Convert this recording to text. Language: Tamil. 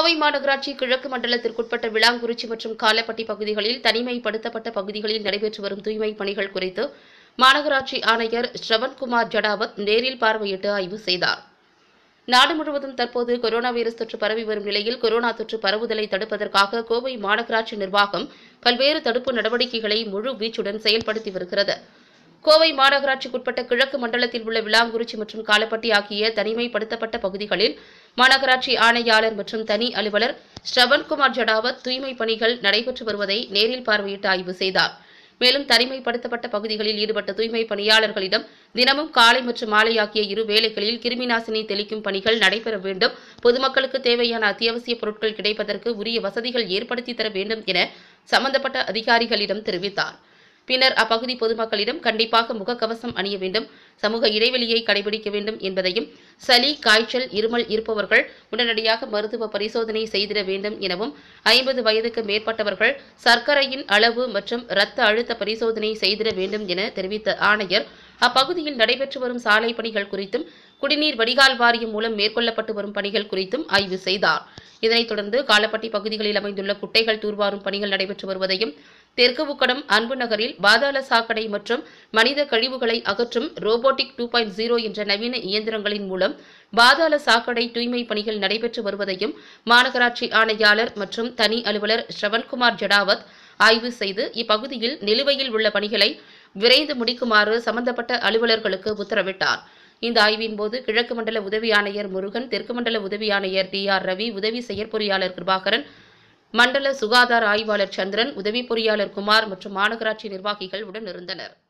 கோவை மாநகராட்சி கிழக்கு மண்டலத்திற்குட்பட்ட விளாங்குறிச்சி மற்றும் காலப்பட்டி பகுதிகளில் தனிமைப்படுத்தப்பட்ட பகுதிகளில் நடைபெற்று வரும் தூய்மைப் பணிகள் குறித்து மாநகராட்சி ஆணையர் ஸ்ரவன்குமார் ஜடாவத் நேரில் பார்வையிட்டு ஆய்வு செய்தார் நாடு முழுவதும் தற்போது கொரோனா வைரஸ் தொற்று பரவி வரும் நிலையில் கொரோனா தொற்று பரவுதலை தடுப்பதற்காக கோவை மாநகராட்சி நிர்வாகம் பல்வேறு தடுப்பு நடவடிக்கைகளை முழு வீச்சுடன் செயல்படுத்தி வருகிறது கோவை மாநகராட்சிக்குட்பட்ட கிழக்கு மண்டலத்தில் உள்ள விளாங்குறிச்சி மற்றும் காலப்பட்டி ஆகிய தனிமைப்படுத்தப்பட்ட பகுதிகளில் மாநகராட்சி ஆணையாளர் மற்றும் தனி அலுவலர் ஸ்ரவன்குமார் ஜடாவத் தூய்மைப் பணிகள் நடைபெற்று வருவதை நேரில் பார்வையிட்டு ஆய்வு செய்தார் மேலும் தனிமைப்படுத்தப்பட்ட பகுதிகளில் ஈடுபட்ட தூய்மை பணியாளர்களிடம் தினமும் காலை மற்றும் மாலை ஆகிய இரு வேளைகளில் கிருமிநாசினி தெளிக்கும் பணிகள் நடைபெற வேண்டும் பொதுமக்களுக்கு தேவையான அத்தியாவசிய பொருட்கள் கிடைப்பதற்கு உரிய வசதிகள் ஏற்படுத்தி தர வேண்டும் என சம்பந்தப்பட்ட அதிகாரிகளிடம் தெரிவித்தார் பின்னர் அப்பகுதி பொதுமக்களிடம் கண்டிப்பாக முகக்கவசம் அணிய வேண்டும் சமூக இடைவெளியை கடைபிடிக்க வேண்டும் என்பதையும் சளி காய்ச்சல் இருமல் இருப்பவர்கள் உடனடியாக மருத்துவ பரிசோதனை செய்திட வேண்டும் எனவும் ஐம்பது வயதுக்கு மேற்பட்டவர்கள் சர்க்கரையின் அளவு மற்றும் இரத்த அழுத்த பரிசோதனை செய்திட வேண்டும் என தெரிவித்த ஆணையர் அப்பகுதியில் நடைபெற்று வரும் சாலை பணிகள் குறித்தும் குடிநீர் வடிகால் வாரியம் மூலம் மேற்கொள்ளப்பட்டு வரும் பணிகள் குறித்தும் ஆய்வு செய்தார் இதனைத் தொடர்ந்து காலப்பட்டி பகுதிகளில் அமைந்துள்ள குட்டைகள் தூர்வாரும் பணிகள் நடைபெற்று வருவதையும் தெற்கு உக்கடம் அன்பு நகரில் பாதாள சாக்கடை மற்றும் மனித கழிவுகளை அகற்றும் ரோபோட்டிக் டூ பாயிண்ட் ஜீரோ என்ற நவீன இயந்திரங்களின் மூலம் பாதாள சாக்கடை தூய்மை பணிகள் நடைபெற்று வருவதையும் மாநகராட்சி ஆணையாளர் மற்றும் தனி அலுவலர் ஸ்ரவன்குமார் ஜடாவத் ஆய்வு செய்து இப்பகுதியில் நிலுவையில் உள்ள பணிகளை விரைந்து முடிக்குமாறு சம்பந்தப்பட்ட அலுவலர்களுக்கு உத்தரவிட்டார் இந்த ஆய்வின் போது கிழக்கு மண்டல உதவி ஆணையர் முருகன் தெற்கு மண்டல உதவி ஆணையர் டி ஆர் ரவி உதவி செயற்பொறியாளர் கிருபாகரன் மண்டல சுகாதார ஆய்வாளர் சந்திரன் உதவி பொறியாளர் குமார் மற்றும் மாநகராட்சி நிர்வாகிகள் உடன் இருந்தனர்